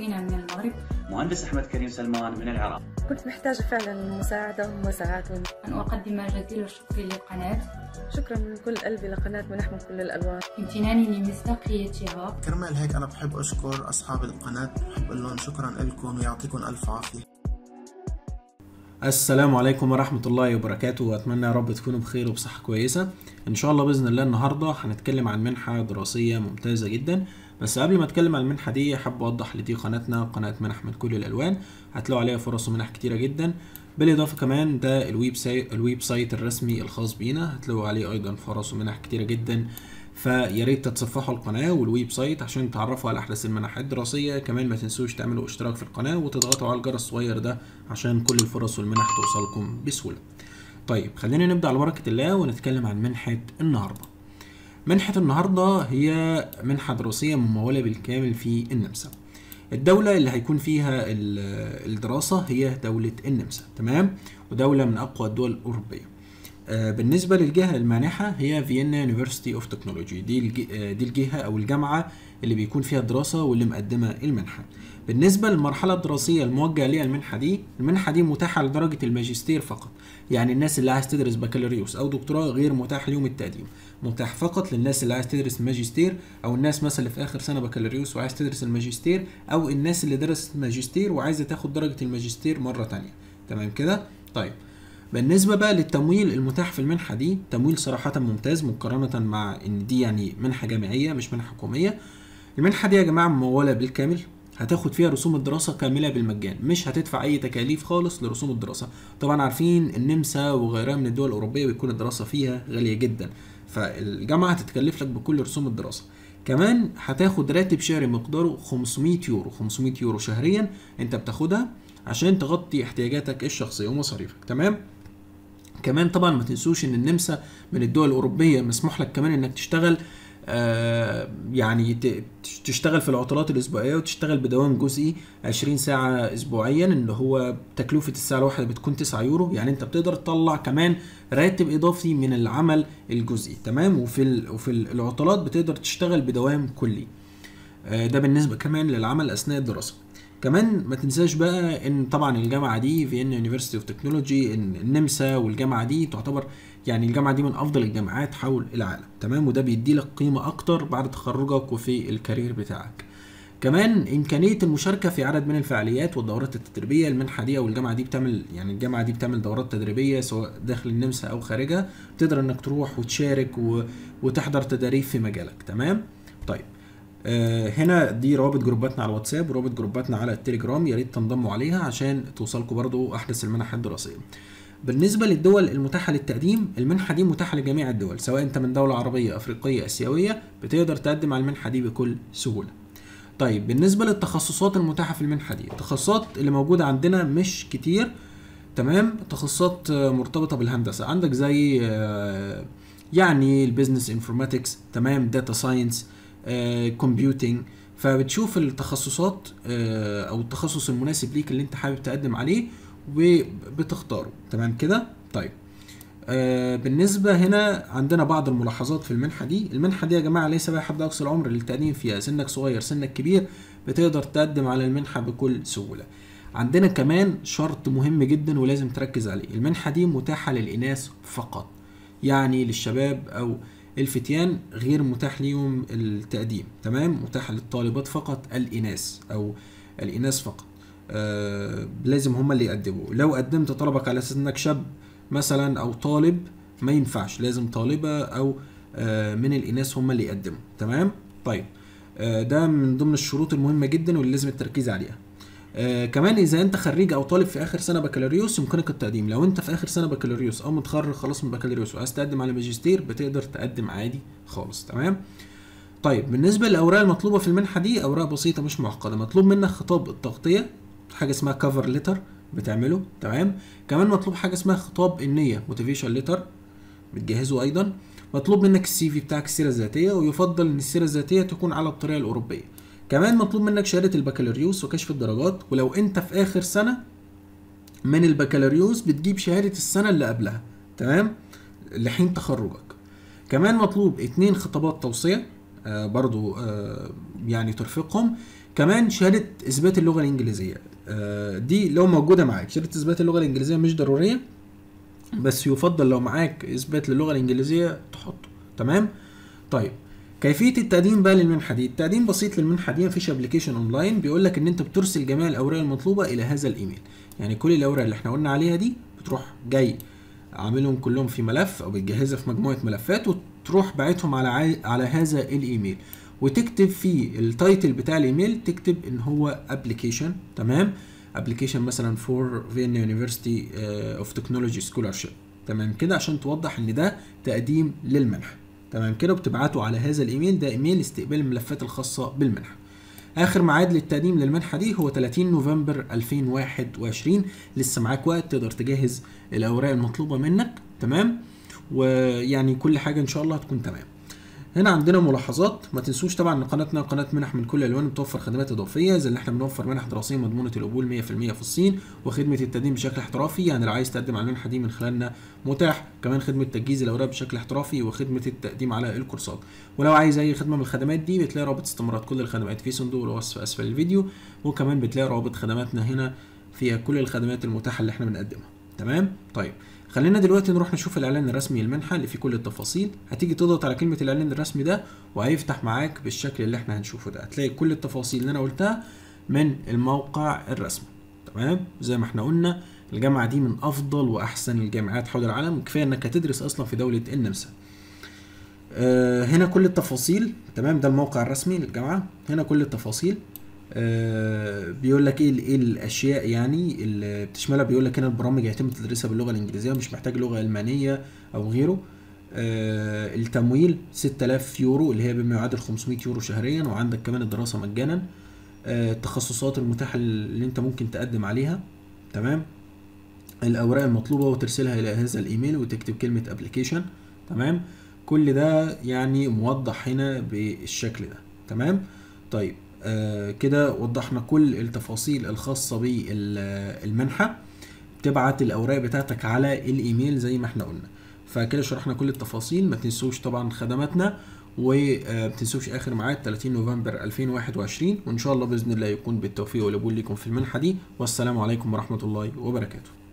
أخينا من المغرب مهندس أحمد كريم سلمان من العراق كنت محتاجة فعلا مساعدة ومساعات أن أقدم جزيل الشكر للقناة شكرا من كل قلبي لقناة منح من كل الألوان امتناني لمصداقيتها كرمال هيك أنا بحب أشكر أصحاب القناة بحب أقول لهم شكرا لكم يعطيكم ألف عافية السلام عليكم ورحمة الله وبركاته وأتمنى يا رب تكونوا بخير وبصحة كويسة إن شاء الله بإذن الله النهاردة هنتكلم عن منحة دراسية ممتازة جدا بس قبل ما أتكلم عن المنحة دي حابب أوضح لدي قناتنا قناة منح من كل الألوان هتلاقوا عليها فرص ومنح كتيرة جدا بالإضافة كمان ده الويب سايت الويب سايت الرسمي الخاص بينا هتلاقوا عليه أيضا فرص ومنح كتيرة جدا فيا ريت تتصفحوا القناه والويب سايت عشان تعرفوا على احدث المنح الدراسيه كمان ما تنسوش تعملوا اشتراك في القناه وتضغطوا على الجرس الصغير ده عشان كل الفرص والمنح توصلكم بسهوله طيب خلينا نبدا على بركه الله ونتكلم عن منحه النهارده منحه النهارده هي منحه دراسيه مموله بالكامل في النمسا الدولة اللي هيكون فيها الدراسة هي دولة النمسا تمام ودولة من أقوى الدول الأوروبية بالنسبة للجهة المانحة هي فيينا يونيفرسيتي اوف تكنولوجي دي دي الجهة أو الجامعة اللي بيكون فيها الدراسة واللي مقدمة المنحة. بالنسبة للمرحلة الدراسية الموجهة ليها المنحة دي، المنحة دي متاحة لدرجة الماجستير فقط، يعني الناس اللي عايز تدرس بكالوريوس أو دكتوراه غير متاح ليهم التقديم، متاح فقط للناس اللي عايز تدرس ماجستير أو الناس مثلا اللي في آخر سنة بكالوريوس وعايز تدرس الماجستير أو الناس اللي درست ماجستير وعايزة تاخد درجة الماجستير مرة تانية، تمام كده؟ طيب بالنسبة بقى للتمويل المتاح في المنحة دي تمويل صراحة ممتاز مقارنة مع ان دي يعني منحة جامعية مش منحة حكومية المنحة دي يا جماعة ممولة بالكامل هتاخد فيها رسوم الدراسة كاملة بالمجان مش هتدفع أي تكاليف خالص لرسوم الدراسة طبعا عارفين النمسا وغيرها من الدول الأوروبية بيكون الدراسة فيها غالية جدا فالجامعة هتتكلف لك بكل رسوم الدراسة كمان هتاخد راتب شهري مقداره 500 يورو 500 يورو شهريا انت بتاخدها عشان تغطي احتياجاتك الشخصية ومصاريفك تمام كمان طبعا ما تنسوش ان النمسا من الدول الاوروبيه مسموح لك كمان انك تشتغل آه يعني تشتغل في العطلات الاسبوعيه وتشتغل بدوام جزئي 20 ساعه اسبوعيا اللي هو تكلفه الساعه الواحده بتكون 9 يورو يعني انت بتقدر تطلع كمان راتب اضافي من العمل الجزئي تمام وفي وفي العطلات بتقدر تشتغل بدوام كلي آه ده بالنسبه كمان للعمل اثناء الدراسه كمان ما تنساش بقى ان طبعا الجامعه دي فيينا يونيفرسيتي اوف تكنولوجي النمسا والجامعه دي تعتبر يعني الجامعه دي من افضل الجامعات حول العالم تمام وده بيدي لك قيمه اكتر بعد تخرجك وفي الكارير بتاعك كمان امكانيه المشاركه في عدد من الفعاليات والدورات التدريبيه المنحه دي او الجامعه دي بتعمل يعني الجامعه دي بتعمل دورات تدريبيه سواء داخل النمسا او خارجها تقدر انك تروح وتشارك و... وتحضر تدريب في مجالك تمام طيب آه هنا دي روابط جروباتنا على الواتساب وروابط جروباتنا على التليجرام يا ريت تنضموا عليها عشان توصلكم برضو احدث المنح الدراسيه بالنسبة للدول المتاحة للتقديم المنحة دي متاحة لجميع الدول سواء انت من دولة عربية افريقية اسيوية بتقدر تقدم على المنحة دي بكل سهولة طيب بالنسبة للتخصصات المتاحة في المنحة دي التخصصات اللي موجودة عندنا مش كتير تمام تخصصات مرتبطة بالهندسة عندك زي يعني البيزنس انفورماتكس تمام داتا ساينس كومبيوتنج فبتشوف التخصصات او التخصص المناسب ليك اللي انت حابب تقدم عليه وبتختاره تمام كده طيب آه بالنسبة هنا عندنا بعض الملاحظات في المنحة دي المنحة دي يا جماعة ليس بها حد أقصى العمر للتقديم فيها سنك صغير سنك كبير بتقدر تقدم على المنحة بكل سهولة عندنا كمان شرط مهم جدا ولازم تركز عليه المنحة دي متاحة للإناث فقط يعني للشباب أو الفتيان غير متاح ليهم التقديم تمام متاح للطالبات فقط الإناث أو الإناث فقط آه لازم هما اللي يقدموا لو قدمت طلبك على اساس انك شاب مثلا او طالب ما ينفعش لازم طالبه او آه من الاناث هما اللي يقدموا تمام طيب آه ده من ضمن الشروط المهمه جدا واللي لازم التركيز عليها آه كمان اذا انت خريج او طالب في اخر سنه بكالوريوس يمكنك التقديم لو انت في اخر سنه بكالوريوس او متخرج خلاص من بكالوريوس وعايز تقدم على ماجستير بتقدر تقدم عادي خالص تمام طيب بالنسبه للاوراق المطلوبه في المنحه دي اوراق بسيطه مش معقده مطلوب منك خطاب التغطيه حاجه اسمها كفر ليتر بتعمله تمام كمان مطلوب حاجه اسمها خطاب النيه موتيفيشن ليتر بتجهزه ايضا مطلوب منك السي في بتاعك السيره الذاتيه ويفضل ان السيره الذاتيه تكون على الطريقه الاوروبيه كمان مطلوب منك شهاده البكالوريوس وكشف الدرجات ولو انت في اخر سنه من البكالوريوس بتجيب شهاده السنه اللي قبلها تمام لحين تخرجك كمان مطلوب اتنين خطابات توصيه آه برضو آه يعني ترفقهم كمان شهاده اثبات اللغه الانجليزيه آه، دي لو موجوده معاك شهاده اثبات اللغه الانجليزيه مش ضروريه بس يفضل لو معاك اثبات للغه الانجليزيه تحطه تمام طيب كيفيه التقديم بقى للمنحه دي التقديم بسيط للمنحه دي مفيش ابلكيشن اونلاين بيقول لك ان انت بترسل جميع الاوراق المطلوبه الى هذا الايميل يعني كل الاوراق اللي احنا قلنا عليها دي بتروح جاي عاملهم كلهم في ملف او بتجهزها في مجموعه ملفات وتروح باعتهم على عاي... على هذا الايميل وتكتب في التايتل بتاع الايميل تكتب ان هو ابلكيشن تمام ابلكيشن مثلا فور فيينا يونيفرسيتي اوف تكنولوجي سكولارشيب تمام كده عشان توضح ان ده تقديم للمنحه تمام كده وبتبعته على هذا الايميل ده ايميل استقبال الملفات الخاصه بالمنحه اخر ميعاد للتقديم للمنحه دي هو 30 نوفمبر 2021 لسه معاك وقت تقدر تجهز الاوراق المطلوبه منك تمام ويعني كل حاجه ان شاء الله هتكون تمام هنا عندنا ملاحظات ما تنسوش طبعا ان قناتنا قناه منح من كل الالوان بتوفر خدمات اضافيه زي اللي احنا بنوفر منح دراسيه مضمونه القبول 100% في الصين وخدمه التقديم بشكل احترافي يعني لو عايز تقدم على المنحه دي من خلالنا متاح كمان خدمه تجهيز الاوراق بشكل احترافي وخدمه التقديم على الكورسات ولو عايز اي خدمه من الخدمات دي بتلاقي رابط استمارات كل الخدمات في صندوق الوصف اسفل الفيديو وكمان بتلاقي رابط خدماتنا هنا فيها كل الخدمات المتاحه اللي احنا بنقدمها تمام طيب خلينا دلوقتي نروح نشوف الاعلان الرسمي للمنحه اللي فيه كل التفاصيل هتيجي تضغط على كلمه الاعلان الرسمي ده وهيفتح معاك بالشكل اللي احنا هنشوفه ده هتلاقي كل التفاصيل اللي انا قلتها من الموقع الرسمي تمام زي ما احنا قلنا الجامعه دي من افضل واحسن الجامعات حول العالم كفايه انك هتدرس اصلا في دوله النمسا آه هنا كل التفاصيل تمام ده الموقع الرسمي للجامعه هنا كل التفاصيل آه بيقول لك ايه ايه الاشياء يعني اللي بتشملها بيقول لك هنا البرامج يتم تدريسها باللغه الانجليزيه مش محتاج لغه المانيه او غيره آه التمويل 6000 يورو اللي هي بما يعادل 500 يورو شهريا وعندك كمان الدراسه مجانا آه التخصصات المتاحه اللي انت ممكن تقدم عليها تمام الاوراق المطلوبه وترسلها الى هذا الايميل وتكتب كلمه ابلكيشن تمام كل ده يعني موضح هنا بالشكل ده تمام طيب آه كده وضحنا كل التفاصيل الخاصة بالمنحة تبعت الأوراق بتاعتك على الإيميل زي ما احنا قلنا فكده شرحنا كل التفاصيل ما تنسوش طبعا خدماتنا وما تنسوش آخر ميعاد 30 نوفمبر 2021 وإن شاء الله بإذن الله يكون بالتوفيق والقبول لكم في المنحة دي والسلام عليكم ورحمة الله وبركاته